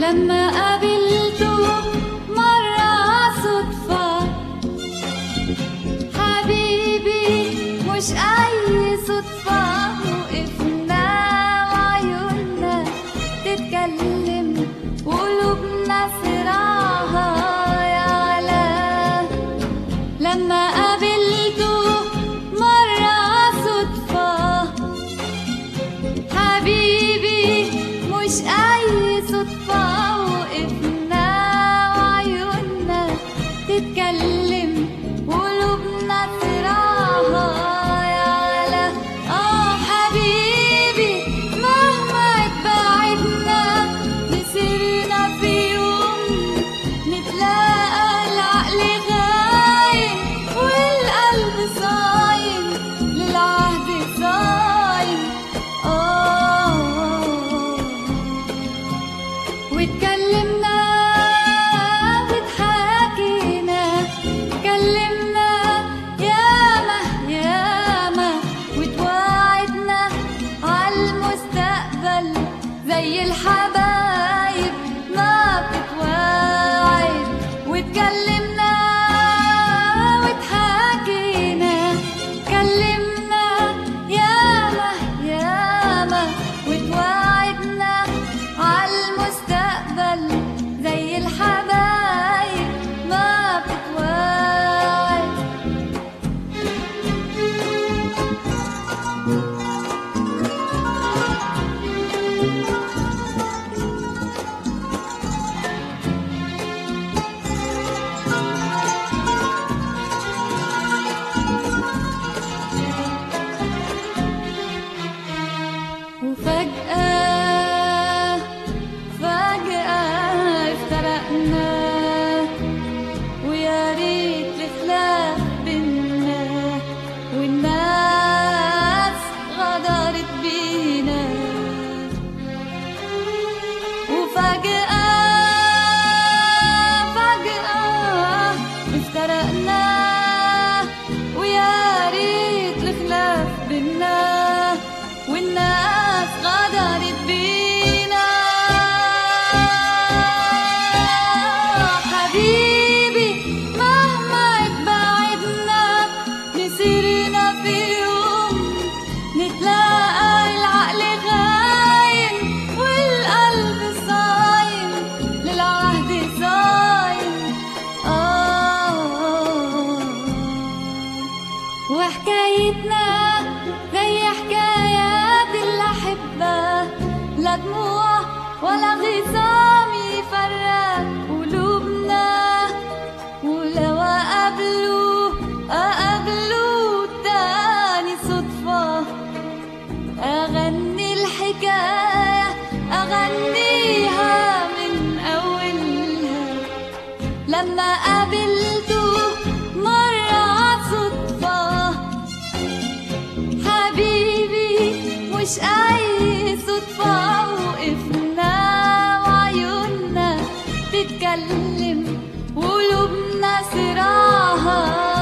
لما قابلته مرة صدفة حبيبي مش أي صدفة وقفنا وعيوننا تتكلم وقلوبنا صراعها يعلى لما قابلته مرة صدفة حبيبي مش أي صدفة وقفنا وعيوننا تتكلم وقلوبنا صراعها يعلى آه حبيبي مهما اتبعدنا مسيرنا في يوم نتلاقى العقل غايم والقلب صايم للعهد صايم آه واتكلمنا واتحاكينا كلمنا ياما ياما وتواعدنا عالمستقبل زي الحبايب ما بتتواعد واتكلمنا واتحاكينا كلمنا ياما ياما وتواعدنا عالمستقبل زي الحبايب ما بتتواعد وفجأة فجأة افترقنا ويا ريت الخلاف بينا والناس غدرت بينا وفجأة فجأة افترقنا ويا ريت الخلاف بينا والناس غدرت بينا حبيبي مهما اتبعدنا مسيرنا في يوم نتلاقى العقل غايم والقلب صايم للعهد صايم آه وحكايتنا زي حكايات الأحبة لا دموع ولا غصام يفرق قلوبنا ولو أقابلوا أقابلوا تاني صدفة أغني الحكاية أغنيها من أولها لما قابلته مرة صدفة حبيبي مش أي صدفة وقفنا وعيوننا تتكلم وقلوبنا صراعها